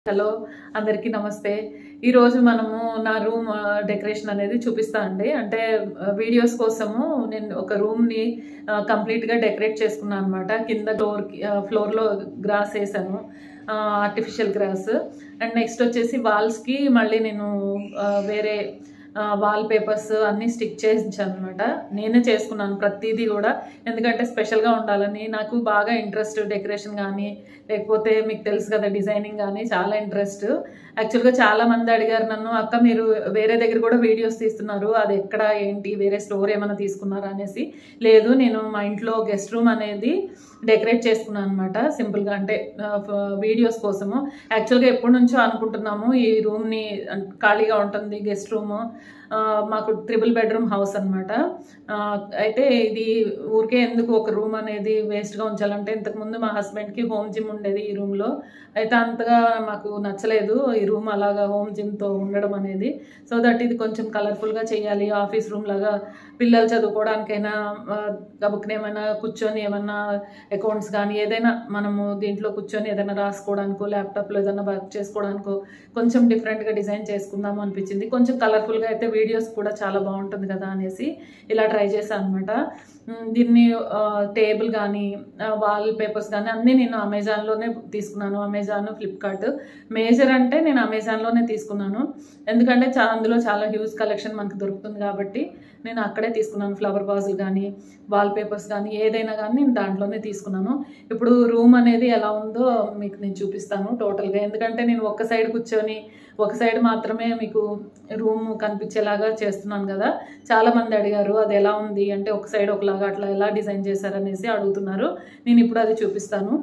hello అందరికీ నమస్తే ఈరోజు మనము నా రూమ్ డెకరేషన్ అనేది చూపిస్తా అండి అంటే వీడియోస్ కోసము నేను ఒక రూమ్ని కంప్లీట్గా డెకరేట్ చేసుకున్నాను అనమాట కింద డోర్ ఫ్లోర్లో గ్రాస్ వేసాను ఆర్టిఫిషియల్ గ్రాస్ అండ్ నెక్స్ట్ వచ్చేసి వాల్స్కి మళ్ళీ నేను ఆ, వేరే వాల్ పేపర్స్ అన్నీ స్టిక్ చేయించాను అనమాట నేనే చేసుకున్నాను ప్రతిదీ కూడా ఎందుకంటే స్పెషల్గా ఉండాలని నాకు బాగా ఇంట్రెస్ట్ డెకరేషన్ కానీ లేకపోతే మీకు తెలుసు కదా డిజైనింగ్ కానీ చాలా ఇంట్రెస్ట్ యాక్చువల్గా చాలా మంది అడిగారు నన్ను అక్క మీరు వేరే దగ్గర కూడా వీడియోస్ తీస్తున్నారు అది ఎక్కడ ఏంటి వేరే స్టోర్ ఏమైనా తీసుకున్నారా అనేసి లేదు నేను మా ఇంట్లో గెస్ట్ రూమ్ అనేది డెకరేట్ చేసుకున్నాను అనమాట సింపుల్గా అంటే వీడియోస్ కోసము యాక్చువల్గా ఎప్పటి నుంచో అనుకుంటున్నాము ఈ రూమ్ని ఖాళీగా ఉంటుంది గెస్ట్ రూమ్ మాకు ట్రిపుల్ బెడ్రూమ్ హౌస్ అనమాట అయితే ఇది ఊరికే ఎందుకు ఒక రూమ్ అనేది వేస్ట్గా ఉంచాలంటే ఇంతకుముందు మా హస్బెండ్కి హోమ్ జిమ్ ఉండేది ఈ రూమ్లో అయితే అంతగా మాకు నచ్చలేదు ఈ రూమ్ అలాగా హోమ్ జిమ్తో ఉండడం అనేది సో దట్ ఇది కొంచెం కలర్ఫుల్గా చేయాలి ఆఫీస్ రూమ్ లాగా పిల్లలు చదువుకోవడానికైనా ఆ, గబుక్కున ఏమైనా కూర్చొని ఏమైనా అకౌంట్స్ కానీ ఏదైనా మనము దీంట్లో కూర్చొని ఏదైనా రాసుకోవడానికో ల్యాప్టాప్లో ఏదైనా వర్క్ చేసుకోవడానికో కొంచెం డిఫరెంట్గా డిజైన్ చేసుకుందాం అనిపించింది కొంచెం కలర్ఫుల్గా అయితే వీడియోస్ కూడా చాలా బాగుంటుంది కదా అనేసి ఇలా ట్రై చేశాను అనమాట దీన్ని టేబుల్ కానీ వాల్ పేపర్స్ కానీ అన్నీ నేను అమెజాన్లోనే తీసుకున్నాను అమెజాన్ ఫ్లిప్కార్ట్ మేజర్ అంటే నేను అమెజాన్లోనే తీసుకున్నాను ఎందుకంటే చా అందులో చాలా హ్యూజ్ కలెక్షన్ మనకు దొరుకుతుంది కాబట్టి నేను అక్కడే తీసుకున్నాను ఫ్లవర్ వాజులు కానీ వాల్ పేపర్స్ కానీ ఏదైనా కానీ నేను దాంట్లోనే తీసుకున్నాను ఇప్పుడు రూమ్ అనేది ఎలా ఉందో మీకు నేను చూపిస్తాను టోటల్గా ఎందుకంటే నేను ఒక సైడ్ కూర్చొని ఒక సైడ్ మాత్రమే మీకు రూమ్ కనిపించేలాగా చేస్తున్నాను కదా చాలా మంది అడిగారు అది ఎలా ఉంది అంటే ఒక సైడ్ ఒకలాగా అట్లా ఎలా డిజైన్ చేశారనేసి అడుగుతున్నారు నేను ఇప్పుడు అది చూపిస్తాను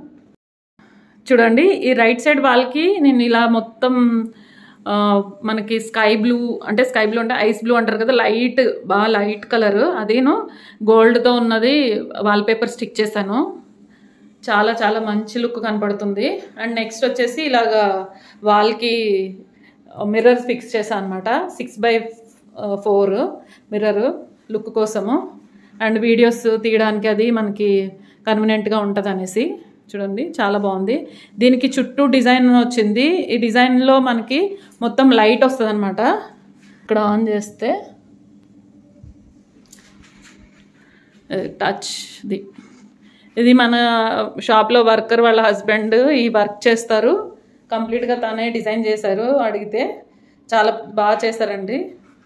చూడండి ఈ రైట్ సైడ్ వాళ్ళకి నేను ఇలా మొత్తం ఆ, మనకి స్కై బ్లూ అంటే స్కై బ్లూ అంటే ఐస్ బ్లూ అంటారు కదా లైట్ బాగా లైట్ కలర్ అదేను గోల్డ్తో ఉన్నది వాల్ పేపర్ స్టిక్ చేశాను చాలా చాలా మంచి లుక్ కనపడుతుంది అండ్ నెక్స్ట్ వచ్చేసి ఇలాగా వాల్కి మిర్రర్ ఫిక్స్ చేశాను అనమాట six by four mirror look కోసము అండ్ వీడియోస్ తీయడానికి అది మనకి కన్వీనియంట్గా ఉంటుంది అనేసి చూడండి చాలా బాగుంది దీనికి చుట్టూ డిజైన్ వచ్చింది ఈ డిజైన్లో మనకి మొత్తం లైట్ వస్తుంది అనమాట ఇక్కడ ఆన్ చేస్తే టచ్ ది ఇది మన షాప్లో వర్కర్ వాళ్ళ హస్బెండ్ ఈ వర్క్ చేస్తారు కంప్లీట్గా తనే డిజైన్ చేశారు అడిగితే చాలా బాగా చేశారండి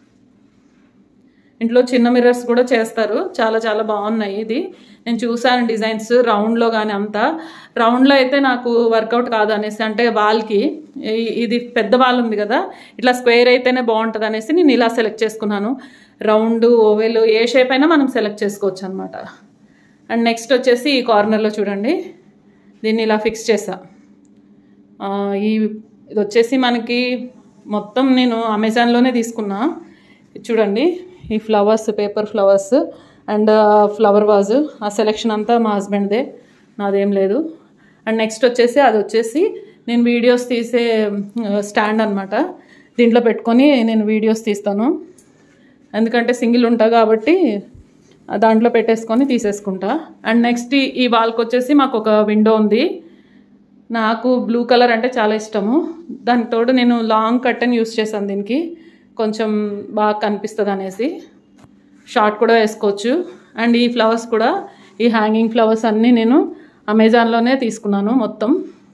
ఇంట్లో చిన్న మిర్రర్స్ కూడా చేస్తారు చాలా చాలా బాగున్నాయి ఇది నేను చూసాను డిజైన్స్ రౌండ్లో కానీ అంతా రౌండ్లో అయితే నాకు వర్కౌట్ కాదు అనేసి అంటే వాల్కి ఈ- ఇది పెద్ద వాల్ ఉంది కదా ఇట్లా స్క్వేర్ అయితేనే బాగుంటుంది అనేసి నేను ఇలా సెలెక్ట్ చేసుకున్నాను రౌండ్ ఓవెల్ ఏ షేప్ అయినా మనం సెలెక్ట్ చేసుకోవచ్చు అనమాట అండ్ నెక్స్ట్ వచ్చేసి ఈ కార్నర్లో చూడండి దీన్ని ఇలా ఫిక్స్ చేసా ఆ, ఈ ఇది వచ్చేసి మనకి మొత్తం నేను అమెజాన్లోనే తీసుకున్నా ఇది చూడండి ఈ flowers paper flowers and flower vase ఆ సెలెక్షన్ అంతా మా హస్బెండ్దే నాదేం లేదు అండ్ నెక్స్ట్ వచ్చేసి అది వచ్చేసి నేను వీడియోస్ తీసే స్టాండ్ అనమాట దీంట్లో పెట్టుకొని నేను వీడియోస్ తీస్తాను ఎందుకంటే సింగిల్ ఉంటా కాబట్టి ఆ దాంట్లో పెట్టేసుకొని తీసేసుకుంటా అండ్ నెక్స్ట్ ఈ- ఈ వాల్కి వచ్చేసి మాకు ఒక విండో ఉంది నాకు బ్లూ కలర్ అంటే చాలా ఇష్టము దానికి తోడు నేను లాంగ్ కట్టన్ యూస్ చేశాను దీనికి కొంచెం బాగా కనిపిస్తుంది అనేసి షార్ట్ కూడా వేసుకోవచ్చు అండ్ ఈ ఫ్లవర్స్ కూడా ఈ హ్యాంగింగ్ ఫ్లవర్స్ అన్నీ నేను అమెజాన్లోనే తీసుకున్నాను మొత్తం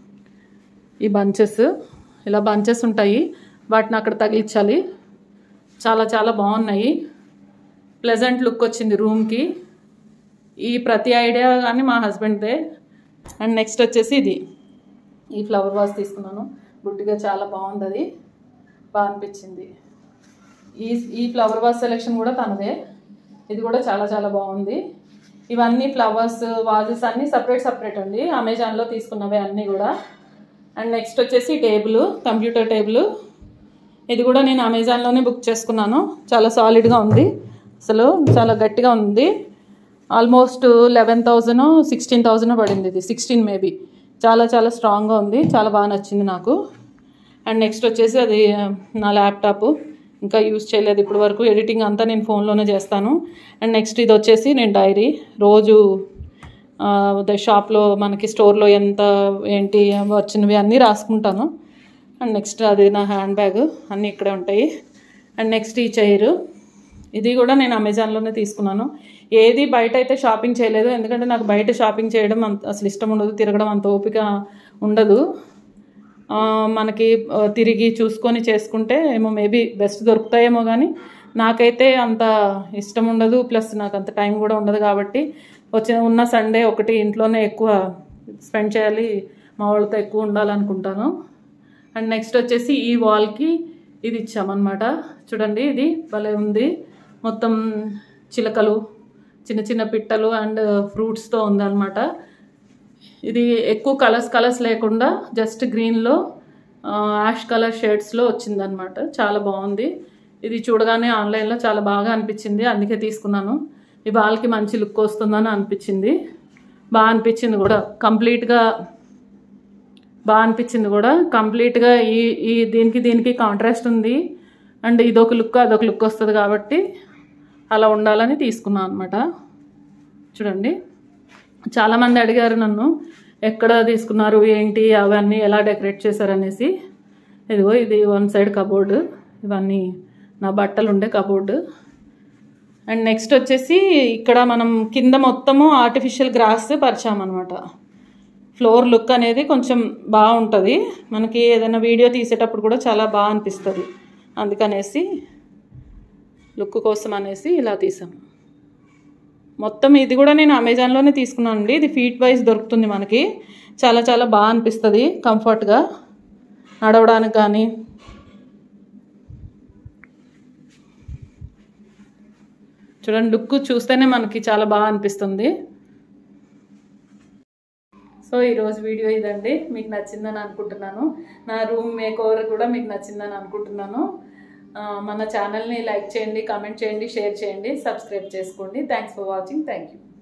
ఈ బంచెస్ ఇలా బంచెస్ ఉంటాయి వాటిని అక్కడ తగిలించాలి చాలా చాలా బాగున్నాయి ప్లెజెంట్ లుక్ వచ్చింది రూమ్కి ఈ ప్రతి ఐడియా కానీ మా హస్బెండ్దే అండ్ నెక్స్ట్ వచ్చేసి ఇది ఈ ఫ్లవర్ వాజ్ తీసుకున్నాను గుడ్డిగా చాలా బాగుంది అది బాగా అనిపించింది ఈ ఈ ఫ్లవర్ వాజ్ సెలెక్షన్ కూడా తనదే ఇది కూడా చాలా చాలా బాగుంది ఇవన్నీ ఫ్లవర్స్ వాజెస్ అన్నీ సపరేట్ సపరేట్ అండి అమెజాన్లో తీసుకున్నవే అన్నీ కూడా అండ్ నెక్స్ట్ వచ్చేసి టేబుల్ కంప్యూటర్ టేబుల్ ఇది కూడా నేను అమెజాన్లోనే బుక్ చేసుకున్నాను చాలా సాలిడ్గా ఉంది అసలు చాలా గట్టిగా ఉంది almost eleven thousand sixteen thousand పడింది ఇది సిక్స్టీన్ మేబీ చాలా చాలా స్ట్రాంగ్గా ఉంది చాలా బాగా నచ్చింది నాకు అండ్ నెక్స్ట్ వచ్చేసి అది ఆ, నా ల్యాప్టాప్ ఇంకా యూజ్ చేయలేదు ఇప్పటి వరకు ఎడిటింగ్ అంతా నేను ఫోన్లోనే చేస్తాను అండ్ నెక్స్ట్ ఇది వచ్చేసి నేను డైరీ రోజు షాప్లో మనకి స్టోర్లో ఎంత ఏంటి వచ్చినవి అన్నీ రాసుకుంటాను అండ్ నెక్స్ట్ అది నా హ్యాండ్ బ్యాగ్ అన్నీ ఇక్కడే ఉంటాయి అండ్ నెక్స్ట్ ఈ చైరు ఇది కూడా నేను అమెజాన్లోనే తీసుకున్నాను ఏది బయట అయితే షాపింగ్ చేయలేదు ఎందుకంటే నాకు బయట షాపింగ్ చేయడం అంత అసలు ఇష్టం ఉండదు తిరగడం అంత ఓపిక ఉండదు ఆ, మనకి ఆ, తిరిగి చూసుకొని చేసుకుంటే ఏమో మేబీ బెస్ట్ దొరుకుతాయేమో కానీ నాకైతే అంత ఇష్టం ఉండదు ప్లస్ నాకు అంత టైం కూడా ఉండదు కాబట్టి వచ్చిన ఉన్న సండే ఒకటి ఇంట్లోనే ఎక్కువ స్పెండ్ చేయాలి మా వాళ్ళతో ఎక్కువ ఉండాలనుకుంటాను అండ్ నెక్స్ట్ వచ్చేసి ఈ వాల్కి ఇది ఇచ్చామన్నమాట చూడండి ఇది భలే ఉంది మొత్తం చిలకలు చిన్న చిన్న పిట్టలు అండ్ ఫ్రూట్స్తో ఉందన్నమాట ఇది ఎక్కువ కలర్స్ కలర్స్ లేకుండా జస్ట్ గ్రీన్లో యాష్ కలర్ షేడ్స్లో వచ్చిందనమాట చాలా బాగుంది ఇది చూడగానే ఆన్లైన్లో చాలా బాగా అనిపించింది అందుకే తీసుకున్నాను ఈ బాల్కి మంచి లుక్ వస్తుందని అనిపించింది బాగా అనిపించింది కూడా కంప్లీట్గా బాగా అనిపించింది కూడా కంప్లీట్గా ఈ ఈ దీనికి దీనికి కాంట్రాస్ట్ ఉంది అండ్ ఇదొక లుక్ అదొక లుక్ వస్తుంది కాబట్టి అలా ఉండాలని తీసుకున్నాను అనమాట చూడండి చాలామంది అడిగారు నన్ను ఎక్కడ తీసుకున్నారు ఏంటి అవన్నీ ఎలా డెకరేట్ చేశారనేసి ఇదిగో ఇది వన్ సైడ్ కబోర్డ్ ఇవన్నీ నా బట్టలు ఉండే కబోర్డ్ అండ్ నెక్స్ట్ వచ్చేసి ఇక్కడ మనం కింద మొత్తము ఆర్టిఫిషియల్ గ్రాస్ పరిచామన్నమాట ఫ్లోర్ లుక్ అనేది కొంచెం బాగుంటుంది మనకి ఏదైనా వీడియో తీసేటప్పుడు కూడా చాలా బాగా అనిపిస్తుంది అందుకనేసి లుక్ కోసం అనేసి ఇలా తీసాం మొత్తం ఇది కూడా నేను అమెజాన్లోనే తీసుకున్నాను అండి ఇది ఫీట్ వైజ్ దొరుకుతుంది మనకి చాలా చాలా బాగా అనిపిస్తుంది కంఫర్ట్గా నడవడానికి కానీ చూడండి లుక్ చూస్తేనే మనకి చాలా బాగా అనిపిస్తుంది సో ఈరోజు వీడియో ఇదండి మీకు నచ్చిందని అనుకుంటున్నాను నా రూమ్ మేక్ ఓవర్ కూడా మీకు నచ్చిందని అనుకుంటున్నాను ఆ, మన ఛానల్ని లైక్ చేయండి కామెంట్ చేయండి షేర్ చేయండి సబ్స్క్రైబ్ చేసుకోండి thanks for watching thank you